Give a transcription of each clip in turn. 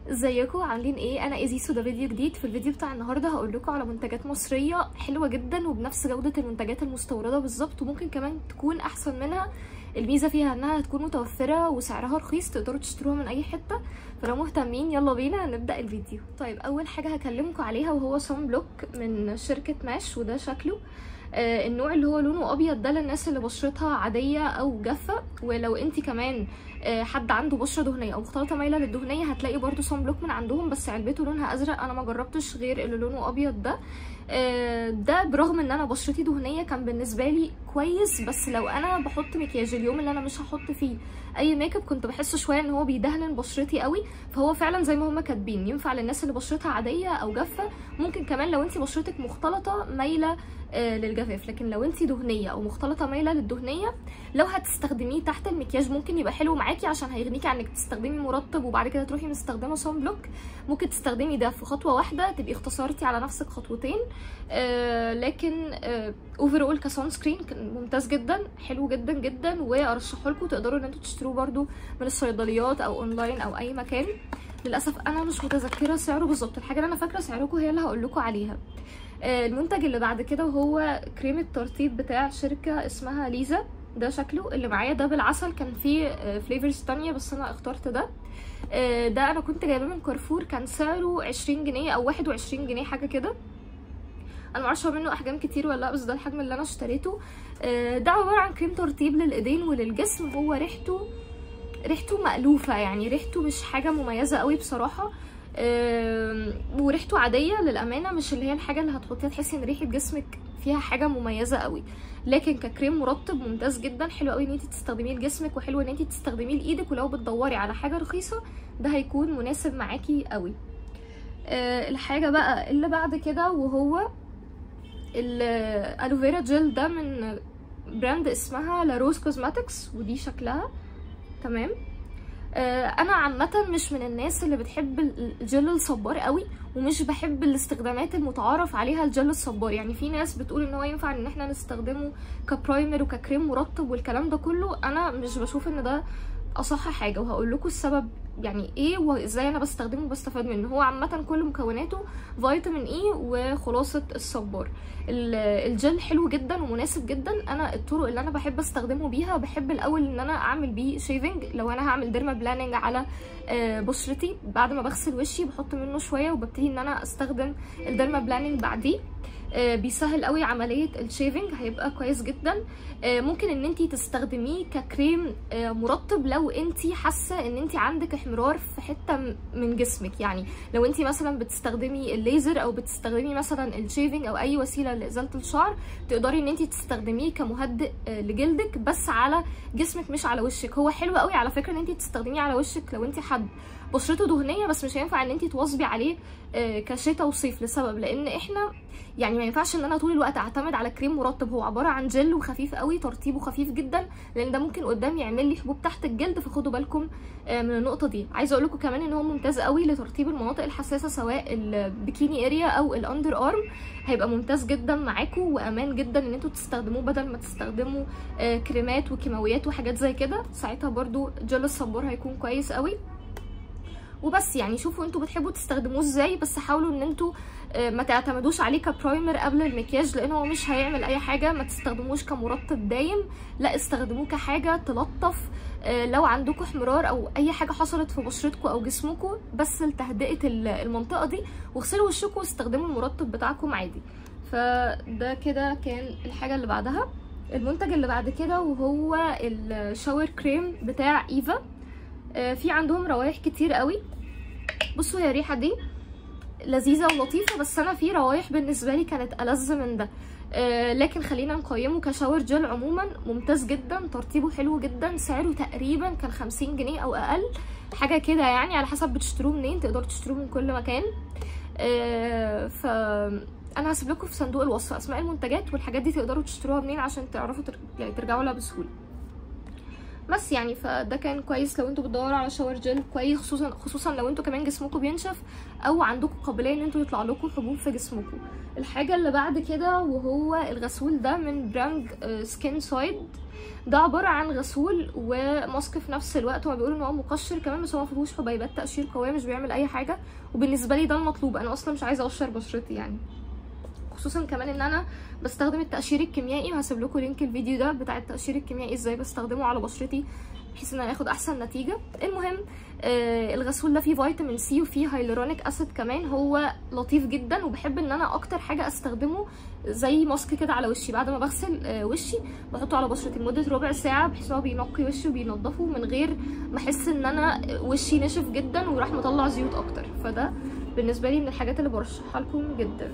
ازيكم عاملين ايه انا ايزيسو ده فيديو جديد في الفيديو بتاع النهارده هقول لكم على منتجات مصريه حلوه جدا وبنفس جوده المنتجات المستورده بالظبط وممكن كمان تكون احسن منها الميزه فيها انها هتكون متوفره وسعرها رخيص تقدروا تشتروها من اي حته فلو مهتمين يلا بينا نبدا الفيديو طيب اول حاجه هكلمكم عليها وهو صن بلوك من شركه ماش وده شكله آه النوع اللي هو لونه ابيض ده للناس اللي بشرتها عاديه او جافه ولو انت كمان آه حد عنده بشره دهنيه او مختلطه مايله للدهنيه هتلاقي برده صن بلوك من عندهم بس علبته لونها ازرق انا ما جربتش غير اللي لونه ابيض ده آه ده برغم ان انا بشرتي دهنيه كان بالنسبه لي كويس بس لو انا بحط مكياج اليوم اللي انا مش هحط فيه اي ميك اب كنت بحس شويه ان هو بيدهن بشرتي قوي فهو فعلا زي ما هما كاتبين ينفع للناس اللي بشرتها عاديه او جافه ممكن كمان لو انت بشرتك مختلطه مايله آه للجفاف لكن لو انت دهنيه او مختلطه مايله للدهنيه لو هتستخدميه تحت المكياج ممكن يبقى حلو معاكي عشان هيغنيكي عن انك تستخدمي مرطب وبعد كده تروحي مستخدمه صن بلوك ممكن تستخدمي ده في خطوه واحده تبقي اختصرتي على نفسك خطوتين آه لكن آه اوفر اول كسان سكرين كان ممتاز جدا حلو جدا جدا وارشحه لكم تقدروا ان انتوا تشتروه برده من الصيدليات او اونلاين او اي مكان للاسف انا مش متذكره سعره بالظبط الحاجه اللي انا فاكره سعركم هي اللي هقول لكم عليها المنتج اللي بعد كده وهو كريم الترطيب بتاع شركة اسمها ليزا ده شكله اللي معايا ده بالعسل كان فيه فليفرز تانية بس انا اخترت ده ده انا كنت جايباه من كارفور كان سعره عشرين جنيه او واحد وعشرين جنيه حاجة كده انا معرفش هو منه احجام كتير ولا لا بس ده الحجم اللي انا اشتريته ده عبارة عن كريم ترطيب للايدين وللجسم هو ريحته ريحته مألوفة يعني ريحته مش حاجة مميزة قوي بصراحة وريحته عاديه للامانه مش اللي هي الحاجه اللي هتحطيها تحسي ان ريحه جسمك فيها حاجه مميزه قوي لكن ككريم مرطب ممتاز جدا حلو قوي ان انت تستخدميه لجسمك وحلو ان انت تستخدميه لايدك ولو بتدوري على حاجه رخيصه ده هيكون مناسب معاكي قوي أه الحاجه بقى اللي بعد كده وهو الالوفيرا جل ده من براند اسمها لاروز كوزماتكس ودي شكلها تمام انا عامه مش من الناس اللي بتحب الجل الصبار قوي ومش بحب الاستخدامات المتعارف عليها الجل الصبار يعني في ناس بتقول ان هو ينفع ان احنا نستخدمه كبرايمر وككريم مرطب والكلام ده كله انا مش بشوف ان ده اصح حاجه وهقول لكم السبب يعني ايه وازاي انا بستخدمه وبستفاد منه هو عامه كل مكوناته فيتامين اي وخلاصه الصبار الجل حلو جدا ومناسب جدا انا الطرق اللي انا بحب استخدمه بيها بحب الاول ان انا اعمل بيه شيفنج لو انا هعمل ديرما بلاننج على بشرتي بعد ما بغسل وشي بحط منه شويه وببتدي ان انا استخدم الديرما بلاننج بعديه بيسهل قوي عمليه الشيفنج هيبقى كويس جدا ممكن ان انت تستخدميه ككريم مرطب لو انت حاسه ان انت عندك احمرار في حته من جسمك يعني لو انت مثلا بتستخدمي الليزر او بتستخدمي مثلا الشيفنج او اي وسيله لازاله الشعر تقدري ان انت تستخدميه كمهدئ لجلدك بس على جسمك مش على وشك هو حلو قوي على فكره ان انت تستخدميه على وشك لو انت حد بشرته دهنيه بس مش هينفع ان انت تواظبي عليه كشتاء وصيف لسبب لان احنا يعني ما ينفعش ان انا طول الوقت اعتمد على كريم مرطب هو عباره عن جل وخفيف قوي ترطيبه خفيف جدا لان ده ممكن قدام يعمل لي حبوب تحت الجلد فخدوا بالكم من النقطه دي عايزه اقول لكم كمان ان هو ممتاز قوي لترطيب المناطق الحساسه سواء البيكيني اريا او الاندر ارم هيبقى ممتاز جدا معاكم وامان جدا ان انتوا تستخدموه بدل ما تستخدموا كريمات وكيماويات وحاجات زي كده ساعتها برده جل الصبار هيكون كويس قوي وبس يعني شوفوا انتوا بتحبوا تستخدموه ازاي بس حاولوا ان انتوا ما تعتمدوش عليه كبرايمر قبل المكياج لان هو مش هيعمل اي حاجه ما تستخدموش كمرطب دايم لا استخدموه كحاجه تلطف لو عندكم احمرار او اي حاجه حصلت في بشرتكم او جسمكم بس لتهدئه المنطقه دي واغسلوا وشكم واستخدموا المرطب بتاعكم عادي فده كده كان الحاجه اللي بعدها المنتج اللي بعد كده وهو الشاور كريم بتاع ايفا في عندهم روايح كتير قوي بصوا هي الريحه دي لذيذه ولطيفه بس انا في روايح بالنسبه لي كانت ألذ من ده آه لكن خلينا نقيمه كشاور جل عموما ممتاز جدا ترطيبه حلو جدا سعره تقريبا كان 50 جنيه او اقل حاجه كده يعني على حسب بتشتروه منين تقدروا تشتروه من كل مكان آه ف انا هسيب لكم في صندوق الوصف اسماء المنتجات والحاجات دي تقدروا تشتروها منين عشان تعرفوا تر... يعني ترجعوا لها بسهوله بس يعني فده كان كويس لو انتوا بتدوروا على شاور جل كويس خصوصا خصوصا لو انتوا كمان جسمكم بينشف او عندكم قابليه ان انتوا يطلع لكم حبوب في جسمكم الحاجه اللي بعد كده وهو الغسول ده من براند سكين سايد ده عباره عن غسول وماسك في نفس الوقت هما بيقولوا ان هو مقشر كمان بس هو ما فيهوش حبيبات تقشير قويه مش بيعمل اي حاجه وبالنسبه لي ده المطلوب انا اصلا مش عايزه اقشر بشرتي يعني خصوصا كمان ان انا بستخدم التقشير الكيميائي وهسيب لكم لينك الفيديو ده بتاع التقشير الكيميائي ازاي بستخدمه على بشرتي بحيث ان انا اخد احسن نتيجه المهم آه الغسول ده فيه فيتامين سي وفيه هايلورونيك اسيد كمان هو لطيف جدا وبحب ان انا اكتر حاجه استخدمه زي ماسك كده على وشي بعد ما بغسل آه وشي بحطه على بشرتي لمده ربع ساعه بحيث ان هو بينقي وشي وبينضفه من غير ما احس ان انا وشي نشف جدا وراح مطلع زيوت اكتر فده بالنسبه لي من الحاجات اللي برشحها لكم جدا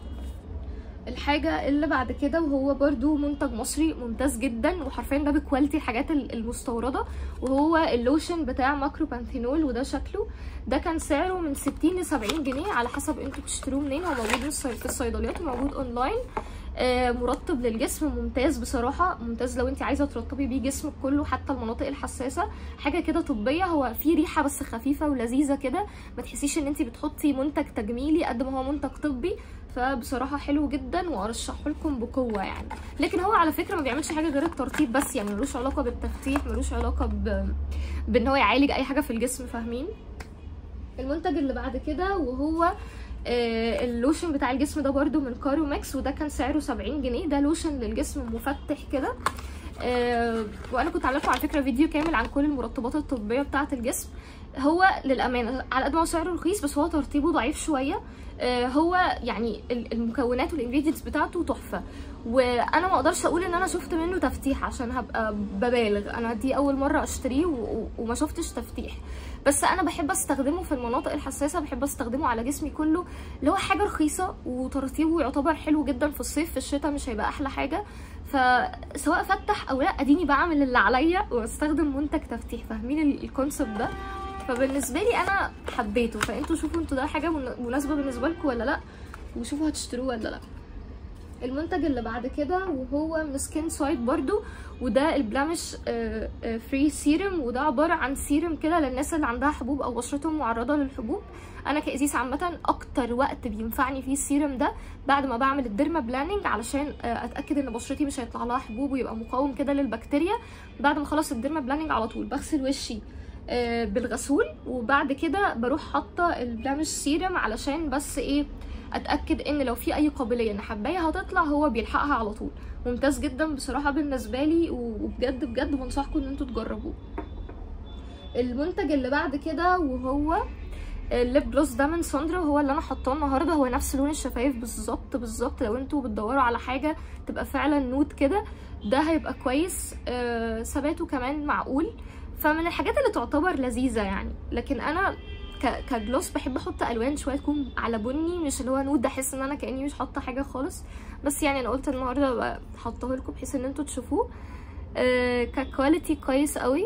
الحاجة اللي بعد كده وهو برضو منتج مصري ممتاز جدا وحرفيا ده بكواليتي الحاجات المستوردة وهو اللوشن بتاع ماكرو بانثينول وده شكله ده كان سعره من 60 ل 70 جنيه على حسب انتوا بتشتروه منين هو موجود في الصيدليات وموجود اونلاين آه مرطب للجسم ممتاز بصراحة ممتاز لو انت عايزة ترطبي بيه جسمك كله حتى المناطق الحساسة حاجة كده طبية هو فيه ريحة بس خفيفة ولذيذة كده ما تحسيش ان انت بتحطي منتج تجميلي قد ما هو منتج طبي فبصراحه حلو جدا وارشحه لكم بقوه يعني لكن هو على فكره ما بيعملش حاجه غير الترطيب بس يعني ملوش علاقه بالتفتيح ملوش علاقه ب... بان هو يعالج اي حاجه في الجسم فاهمين المنتج اللي بعد كده وهو آه اللوشن بتاع الجسم ده برده من كارو ماكس وده كان سعره 70 جنيه ده لوشن للجسم مفتح كده آه وانا كنت عامله على فكره فيديو كامل عن كل المرطبات الطبيه بتاعه الجسم هو للامانه على قد ما هو سعره رخيص بس هو ترطيبه ضعيف شويه آه هو يعني المكونات والانجريدينتس بتاعته تحفه وانا ما اقدرش اقول ان انا شفت منه تفتيح عشان هبقى ببالغ انا دي اول مره اشتريه وما شفتش تفتيح بس انا بحب استخدمه في المناطق الحساسه بحب استخدمه على جسمي كله اللي هو حاجه رخيصه وترطيبه يعتبر حلو جدا في الصيف في الشتاء مش هيبقى احلى حاجه فسواء فتح او لا اديني بعمل اللي عليا واستخدم منتج تفتيح فاهمين الكونسبت ده فبالنسبه لي انا حبيته فانتوا شوفوا انتوا ده حاجه مناسبه بالنسبه لكم ولا لا وشوفوا هتشتروه ولا لا المنتج اللي بعد كده وهو من سكين سايد برضو وده البلامش فري سيرم وده عباره عن سيرم كده للناس اللي عندها حبوب او بشرتهم معرضه للحبوب انا كازيس عامه اكتر وقت بينفعني فيه السيرم ده بعد ما بعمل الديرما بلاننج علشان اتاكد ان بشرتي مش هيطلع لها حبوب ويبقى مقاوم كده للبكتيريا بعد ما اخلص الديرما بلاننج على طول بغسل وشي بالغسول وبعد كده بروح حاطه البلامش سيرم علشان بس ايه اتاكد ان لو في اي قابليه ان حبايه هتطلع هو بيلحقها على طول ممتاز جدا بصراحه بالنسبه لي وبجد بجد بنصحكم ان انتوا تجربوه المنتج اللي بعد كده وهو الليب جلوس ده من ساندرا هو اللي انا حاطاه النهارده هو نفس لون الشفايف بالظبط بالظبط لو انتوا بتدوروا على حاجه تبقى فعلا نوت كده ده هيبقى كويس آه ثباته كمان معقول فمن الحاجات اللي تعتبر لذيذه يعني لكن انا كجلوس بحب احط الوان شويه تكون على بني مش اللي هو نود احس ان انا كاني مش حاطه حاجه خالص بس يعني انا قلت النهارده حاطاه لكم بحيث ان انتوا تشوفوه آه ككواليتي كويس قوي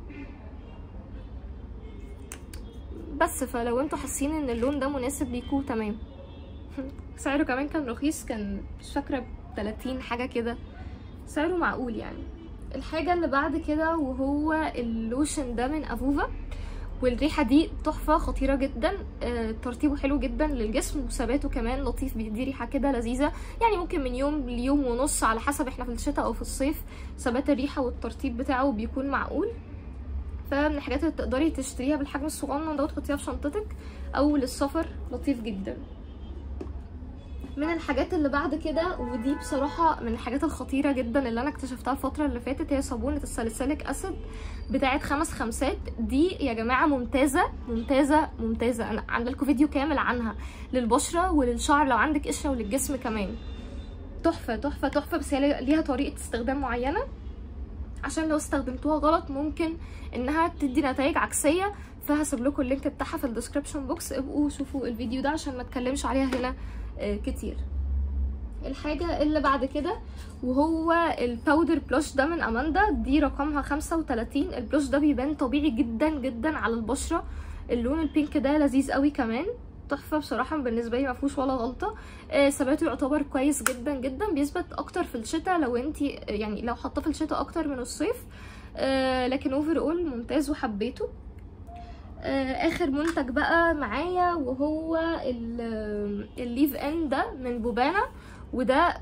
بس فلو انتوا حاسين ان اللون ده مناسب ليكوا تمام سعره كمان كان رخيص كان مش فاكره ب 30 حاجه كده سعره معقول يعني الحاجه اللي بعد كده وهو اللوشن ده من افوفا والريحه دي تحفه خطيره جدا آه، ترطيبه حلو جدا للجسم وثباته كمان لطيف بيدي ريحه كده لذيذه يعني ممكن من يوم ليوم ونص على حسب احنا في الشتاء او في الصيف ثبات الريحه والترطيب بتاعه بيكون معقول فمن الحاجات اللي تقدري تشتريها بالحجم الصغنن ده وتحطيها في شنطتك او للسفر لطيف جدا من الحاجات اللي بعد كده ودي بصراحة من الحاجات الخطيرة جدا اللي انا اكتشفتها الفترة اللي فاتت هي صابونة الساليسيليك اسيد بتاعت خمس خمسات دي يا جماعة ممتازة ممتازة ممتازة انا عامله لكم فيديو كامل عنها للبشرة وللشعر لو عندك قشرة وللجسم كمان تحفة تحفة تحفة بس هي ليها طريقة استخدام معينة عشان لو استخدمتوها غلط ممكن انها تدي نتائج عكسية فهسيب لكم اللينك بتاعها في الديسكربشن بوكس ابقوا شوفوا الفيديو ده عشان ما اتكلمش عليها هنا آه، كتير الحاجة اللي بعد كده وهو الباودر بلوش ده من اماندا دي رقمها 35 البلوش ده بيبان طبيعي جدا جدا على البشرة اللون البينك ده لذيذ قوي كمان تحفة بصراحة بالنسبة لي مفهوش ولا غلطة آه، ثباته يعتبر كويس جدا جدا بيثبت اكتر في الشتاء لو انتي يعني لو حاطاه في الشتاء اكتر من الصيف آه، لكن اوفر اول ممتاز وحبيته آه، اخر منتج بقى معايا وهو ال- الليف ان ده من بوبانا وده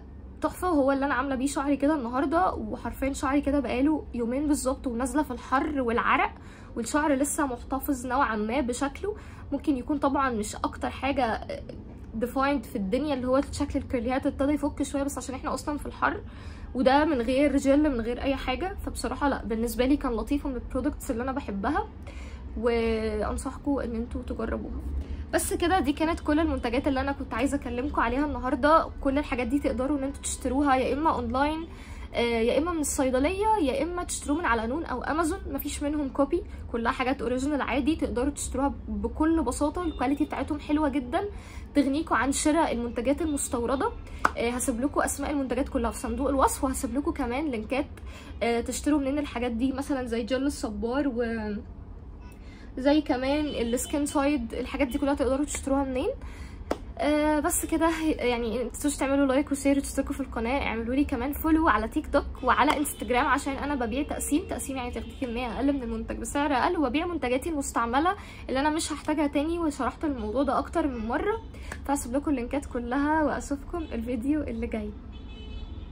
تحفه وهو اللي انا عامله بيه شعري كده النهارده وحرفيا شعري كده بقاله يومين بالظبط ونازله في الحر والعرق والشعر لسه محتفظ نوعا ما بشكله ممكن يكون طبعا مش اكتر حاجه ديفايند في الدنيا اللي هو شكل الكيرليات ابتدى يفك شويه بس عشان احنا اصلا في الحر وده من غير جل من غير اي حاجه فبصراحه لا بالنسبه لي كان لطيف من البرودكتس اللي انا بحبها وانصحكم ان انتوا تجربوها بس كده دي كانت كل المنتجات اللي انا كنت عايزه اكلمكم عليها النهارده كل الحاجات دي تقدروا ان انتوا تشتروها يا اما اونلاين يا اما من الصيدليه يا اما تشتروه من على نون او امازون مفيش منهم كوبي كلها حاجات اوريجينال عادي تقدروا تشتروها بكل بساطه الكواليتي بتاعتهم حلوه جدا تغنيكوا عن شراء المنتجات المستورده هسيب لكم اسماء المنتجات كلها في صندوق الوصف وهسيب لكم كمان لينكات تشتروا منين الحاجات دي مثلا زي جل الصبار و زي كمان السكين سايد الحاجات دي كلها تقدروا تشتروها منين آه بس كده يعني متنسوش تعملوا لايك وشير وتشتركوا في القناه اعملوا لي كمان فولو على تيك توك وعلى انستجرام عشان انا ببيع تقسيم تقسيم يعني تاخدي كميه اقل من المنتج بسعر اقل وببيع منتجاتي المستعمله اللي انا مش هحتاجها تاني وشرحت الموضوع ده اكتر من مره فهسيب لكم اللينكات كلها واشوفكم الفيديو اللي جاي